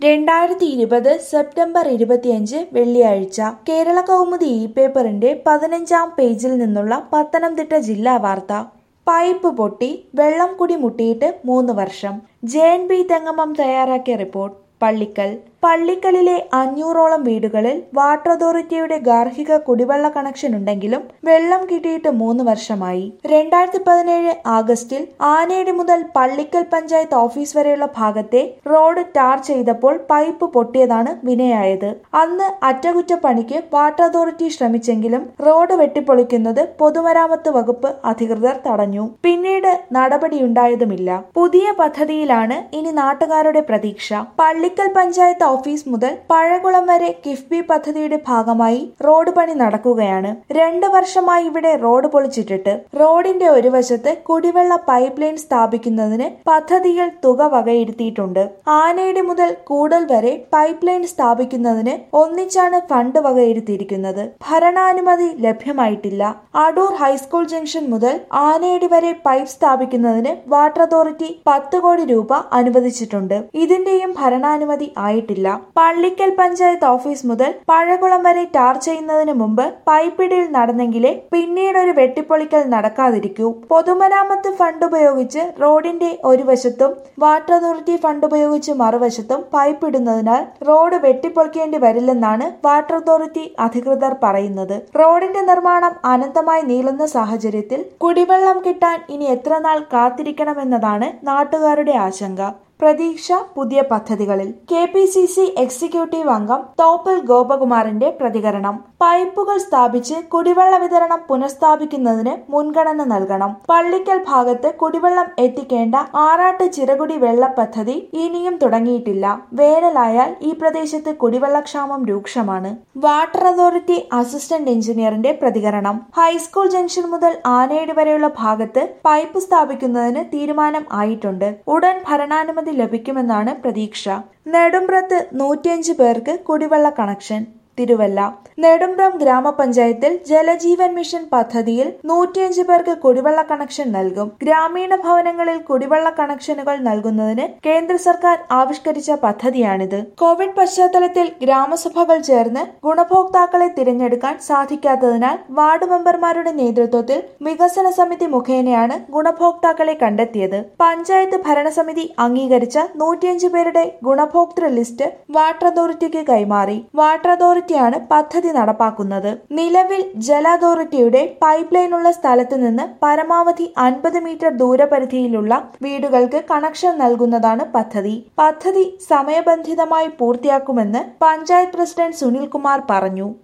രണ്ടായിരത്തി ഇരുപത് സെപ്റ്റംബർ ഇരുപത്തിയഞ്ച് വെള്ളിയാഴ്ച കേരള കൗമുദി ഇ പേപ്പറിന്റെ പതിനഞ്ചാം പേജിൽ നിന്നുള്ള പത്തനംതിട്ട ജില്ലാ വാർത്ത പൈപ്പ് പൊട്ടി വെള്ളം കുടി മുട്ടിയിട്ട് മൂന്ന് വർഷം ജെ എൻ ബി തെങ്ങമ്മം തയ്യാറാക്കിയ റിപ്പോർട്ട് പള്ളിക്കൽ പള്ളിക്കലിലെ അഞ്ഞൂറോളം വീടുകളിൽ വാട്ടർ അതോറിറ്റിയുടെ ഗാർഹിക കുടിവെള്ള കണക്ഷൻ ഉണ്ടെങ്കിലും വെള്ളം കിട്ടിയിട്ട് മൂന്ന് വർഷമായി രണ്ടായിരത്തി പതിനേഴ് ആഗസ്റ്റിൽ ആനേടി മുതൽ പള്ളിക്കൽ പഞ്ചായത്ത് ഓഫീസ് വരെയുള്ള ഭാഗത്തെ റോഡ് ടാർ ചെയ്തപ്പോൾ പൈപ്പ് പൊട്ടിയതാണ് വിനയായത് അന്ന് അറ്റകുറ്റപ്പണിക്ക് വാട്ടർ അതോറിറ്റി ശ്രമിച്ചെങ്കിലും റോഡ് വെട്ടിപ്പൊളിക്കുന്നത് പൊതുമരാമത്ത് വകുപ്പ് അധികൃതർ തടഞ്ഞു പിന്നീട് നടപടിയുണ്ടായതുമില്ല പുതിയ പദ്ധതിയിലാണ് ഇനി നാട്ടുകാരുടെ പ്രതീക്ഷ പള്ളിക്കൽ പഞ്ചായത്ത് ഓഫീസ് മുതൽ പഴകുളം വരെ കിഫ്ബി പദ്ധതിയുടെ ഭാഗമായി റോഡ് പണി നടക്കുകയാണ് രണ്ട് വർഷമായി ഇവിടെ റോഡ് പൊളിച്ചിട്ടിട്ട് റോഡിന്റെ ഒരു വശത്ത് കുടിവെള്ള പൈപ്പ് ലൈൻ സ്ഥാപിക്കുന്നതിന് പദ്ധതിയിൽ തുക വകയിരുത്തിയിട്ടുണ്ട് ആനയുടെ മുതൽ കൂടൽ വരെ പൈപ്പ് ലൈൻ സ്ഥാപിക്കുന്നതിന് ഒന്നിച്ചാണ് ഫണ്ട് വകയിരുത്തിയിരിക്കുന്നത് ഭരണാനുമതി ലഭ്യമായിട്ടില്ല അടൂർ ഹൈസ്കൂൾ ജംഗ്ഷൻ മുതൽ ആനയടി വരെ പൈപ്പ് സ്ഥാപിക്കുന്നതിന് വാട്ടർ അതോറിറ്റി പത്ത് കോടി രൂപ അനുവദിച്ചിട്ടുണ്ട് ഇതിന്റെയും ഭരണാനുമതി ആയിട്ടില്ല പള്ളിക്കൽ പഞ്ചായത്ത് ഓഫീസ് മുതൽ പഴകുളം വരെ ടാർ ചെയ്യുന്നതിന് മുമ്പ് പൈപ്പിടിയിൽ നടന്നെങ്കിലേ പിന്നീട് ഒരു വെട്ടിപ്പൊളിക്കൽ നടക്കാതിരിക്കൂ പൊതുമരാമത്ത് ഫണ്ട് ഉപയോഗിച്ച് റോഡിന്റെ ഒരു വശത്തും വാട്ടർ അതോറിറ്റി ഫണ്ട് ഉപയോഗിച്ച് മറുവശത്തും പൈപ്പ് ഇടുന്നതിനാൽ റോഡ് വെട്ടിപ്പൊളിക്കേണ്ടി വരില്ലെന്നാണ് വാട്ടർ അതോറിറ്റി അധികൃതർ പറയുന്നത് റോഡിന്റെ നിർമ്മാണം അനന്തമായി നീളുന്ന സാഹചര്യത്തിൽ കുടിവെള്ളം കിട്ടാൻ ഇനി എത്ര നാൾ കാത്തിരിക്കണമെന്നതാണ് നാട്ടുകാരുടെ ആശങ്ക പ്രതീക്ഷ പുതിയ പദ്ധതികളിൽ K P C C executive അംഗം തോപ്പൽ ഗോപകുമാറിന്റെ പ്രതികരണം പൈപ്പുകൾ സ്ഥാപിച്ച് കുടിവെള്ള വിതരണം പുനഃസ്ഥാപിക്കുന്നതിന് മുൻഗണന നൽകണം പള്ളിക്കൽ ഭാഗത്ത് കുടിവെള്ളം എത്തിക്കേണ്ട ആറാട്ട് ചിറകുടി വെള്ള പദ്ധതി ഇനിയും തുടങ്ങിയിട്ടില്ല വേനലായാൽ ഈ പ്രദേശത്ത് കുടിവെള്ളക്ഷാമം രൂക്ഷമാണ് വാട്ടർ അതോറിറ്റി അസിസ്റ്റന്റ് എഞ്ചിനീയറിന്റെ പ്രതികരണം ഹൈസ്കൂൾ ജംഗ്ഷൻ മുതൽ ആനേടി വരെയുള്ള ഭാഗത്ത് പൈപ്പ് സ്ഥാപിക്കുന്നതിന് തീരുമാനം ആയിട്ടുണ്ട് ഉടൻ ഭരണാനുമതി ലഭിക്കുമെന്നാണ് പ്രതീക്ഷ നെടുമ്പ്രത്ത് നൂറ്റിയഞ്ച് പേർക്ക് കുടിവെള്ള കണക്ഷൻ തിരുവല്ല നെടുമ്പ്രം ഗ്രാമപഞ്ചായത്തിൽ ജലജീവൻ മിഷൻ പദ്ധതിയിൽ നൂറ്റിയഞ്ച് പേർക്ക് കുടിവെള്ള കണക്ഷൻ നൽകും ഗ്രാമീണ ഭവനങ്ങളിൽ കുടിവെള്ള കണക്ഷനുകൾ നൽകുന്നതിന് കേന്ദ്ര സർക്കാർ ആവിഷ്കരിച്ച പദ്ധതിയാണിത് കോവിഡ് പശ്ചാത്തലത്തിൽ ഗ്രാമസഭകൾ ചേർന്ന് ഗുണഭോക്താക്കളെ തിരഞ്ഞെടുക്കാൻ സാധിക്കാത്തതിനാൽ വാർഡ് മെമ്പർമാരുടെ നേതൃത്വത്തിൽ വികസന സമിതി മുഖേനയാണ് ഗുണഭോക്താക്കളെ കണ്ടെത്തിയത് പഞ്ചായത്ത് ഭരണസമിതി അംഗീകരിച്ച നൂറ്റിയഞ്ച് പേരുടെ ഗുണഭോക്തൃ ലിസ്റ്റ് വാട്ടർ അതോറിറ്റിക്ക് കൈമാറി വാട്ടർ അതോറിറ്റിയാണ് പദ്ധതി നടപ്പാക്കുന്നത് നിലവിൽ ജല അതോറിറ്റിയുടെ പൈപ്പ് ലൈൻ ഉള്ള സ്ഥലത്ത് നിന്ന് പരമാവധി അൻപത് മീറ്റർ ദൂരപരിധിയിലുള്ള വീടുകൾക്ക് കണക്ഷൻ നൽകുന്നതാണ് പദ്ധതി പദ്ധതി സമയബന്ധിതമായി പൂർത്തിയാക്കുമെന്ന് പഞ്ചായത്ത് പ്രസിഡന്റ് സുനിൽകുമാർ പറഞ്ഞു